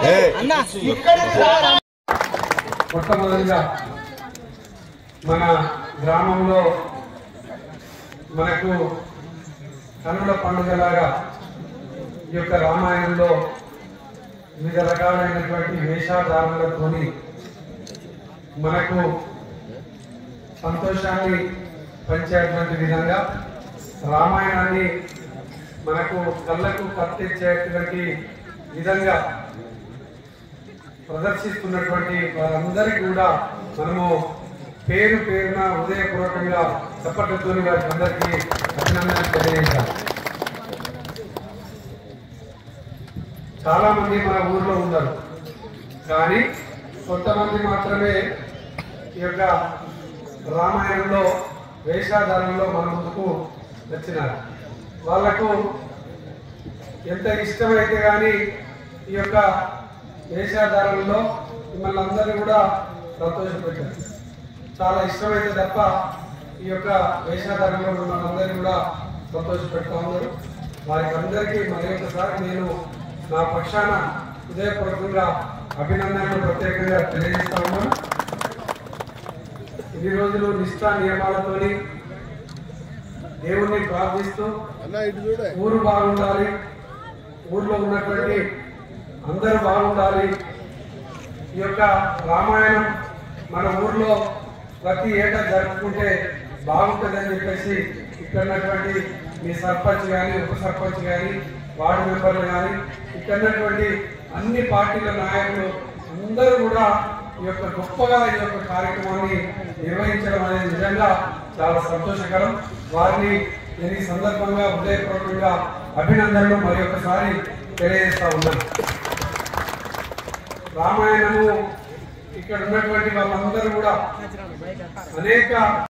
మొట్టమొదటిగా మన గ్రామంలో మనకు కనుల పండుగలాగా ఈ యొక్క రామాయణంలో వివిధ రకాలైనటువంటి వేషాధారణలతోని మనకు సంతోషాన్ని పంచేటువంటి విధంగా రామాయణాన్ని మనకు కళ్ళకు కత్తిచ్చేటువంటి విధంగా ప్రదర్శిస్తున్నటువంటి వారందరికీ కూడా మనము పేరు పేరున హృదయపూర్వకంగా చప్పట్లతో వారికి అందరికీ అభినందనలు తెలియజేశాం చాలా మంది మన ఊర్లో ఉన్నారు కానీ కొంతమంది మాత్రమే ఈ యొక్క రామాయణంలో వేషాధారంలో మన ముందుకు వచ్చినారు వాళ్లకు ఎంత ఇష్టమైతే కానీ ఈ యొక్క వేషాధారంలో మిమ్మల్ని అందరినీ కూడా సంతోషపెట్టారు చాలా ఇష్టమైతే తప్ప ఈ యొక్క వేషాధారంలో మిమ్మల్ని అందరినీ కూడా సంతోషపెడతా ఉన్నారు వారికి అందరికీ మరి ఒకసారి నేను నా పక్షాన హృదయపూర్వకంగా అభినందనలు ప్రత్యేకంగా తెలియజేస్తా ఉన్నాను ఇన్ని రోజులు నిష్ఠా నియమాలతోని దేవుణ్ణి ప్రార్థిస్తూ ఊరు బాగుండాలి ఊర్లో ఉన్నటువంటి అందరూ బాగుండాలి ఈ యొక్క రామాయణం మన ఊర్లో ప్రతి ఏటా జరుపుకుంటే బాగుంటుందని చెప్పేసి ఇక్కడ ఉన్నటువంటి మీ సర్పంచ్ కానీ ఉప సర్పంచ్ కానీ వార్డు మెంబర్లు కానీ ఇక్కడ ఉన్నటువంటి అన్ని పార్టీల నాయకులు అందరూ కూడా ఈ యొక్క గొప్పగా ఈ యొక్క కార్యక్రమాన్ని నిర్వహించడం అనేది నిజంగా చాలా సంతోషకరం వారిని నేను ఈ సందర్భంగా హృదయపూర్వకంగా అభినందనలు మరి ఒకసారి తెలియజేస్తా ఉన్నాను రామాయణము ఇక్కడ ఉన్నటువంటి వాళ్ళందరూ కూడా అనేక